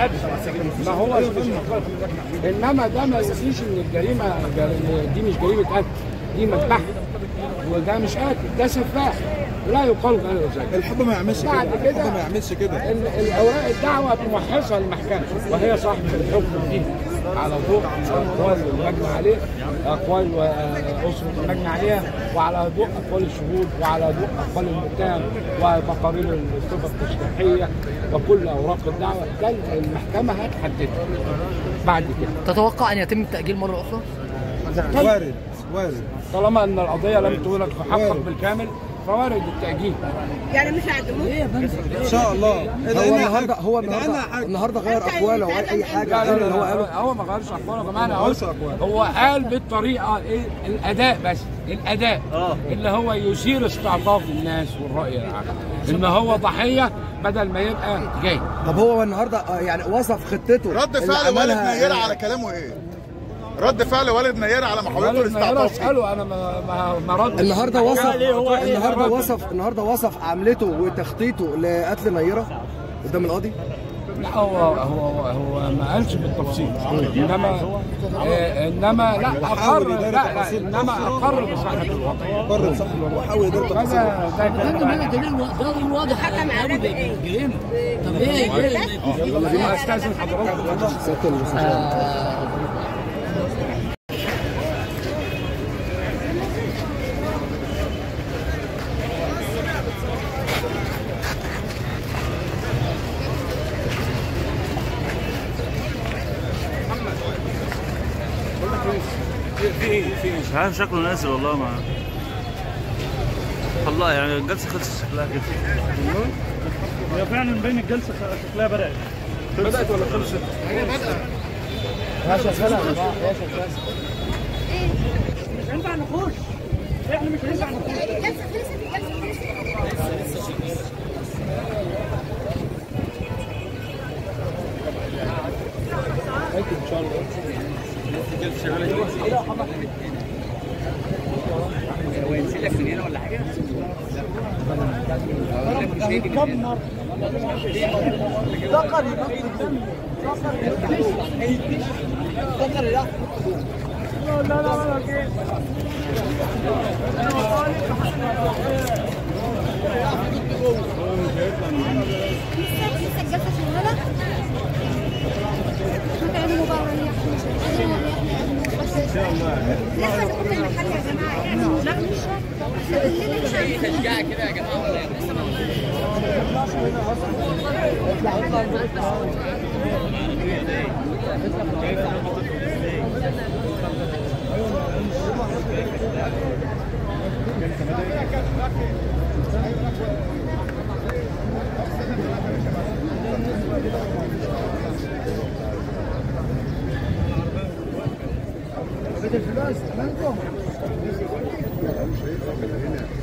الادنى ما هو انما ده ما يقوليش ان الجريمه دي مش جريمه قتل دي مذبحه وده مش قاتل ده سفاح لا يقال غير ذلك الحب ما يعملش بعد كده كده- الحب ما يعملش كده ال- الاوراق الدعوه تمحصها المحكمه وهي صاحبه الحكم دي على ضوء اقوال المجنى عليه اقوال اسره المجنى عليها وعلى ضوء اقوال الشهود وعلى ضوء اقوال المتهم وتقارير الصفه التشريحيه وكل اوراق الدعوه ده المحكمه هتحددها بعد كده تتوقع ان يتم التاجيل مره اخرى؟ وارد وارد طالما ان القضيه لم تولد تحقق بالكامل فوارد التاجيل يعني مش هيقدموه ان شاء الله هو النهارده هو إذا أنا النهارده حاجة- النهارده غير اقواله وقال اي حاجه لا غير لا اللي هو لا قاله هو ما غيرش اقواله يا جماعه انا ما قلت غيرش أقواله. هو قال بالطريقه ايه الاداء بس الاداء اللي هو يثير استعطاف الناس والراي العام ان هو ضحيه بدل ما يبقى جاي طب هو النهارده آه، يعني وصف خطته رد اللي فعل والد عملها- نيره على كلامه ايه؟ رد فعل والد نيره على محاولته قال إن يلا الاستعطاف اساله انا ما ما, ما ردش النهارده وصف هو إيه النهارده رد؟ وصف النهارده وصف عملته وتخطيطه لقتل نيره قدام القاضي لا هو هو هو ما قالش بالتفصيل انما آه انما لا اقر لا لا انما اقر بصحه الوضع قرر صح وحاول يدير هذا ده كان دليل دليل واضح حكم على ايه؟ جريمه طب ايه ايه يلا بينا استاذن حضرتك مش عارف شكله نازل والله ما والله يعني الجلسه خلصت شكلها كده هي فعلا بين الجلسه شكلها بدات بدات ولا خلصت؟ مش هينفع نخش احنا مش هينفع نخش الجلسه خلصت الجلسه خلصت ان شاء الله لسه لسه الجلسه شغاله شو تعملوا بقى وريحوا بس لسه تكون في المحل يا جماعه يعني لا مش الليل مش عارفين. الفلوس تمامكم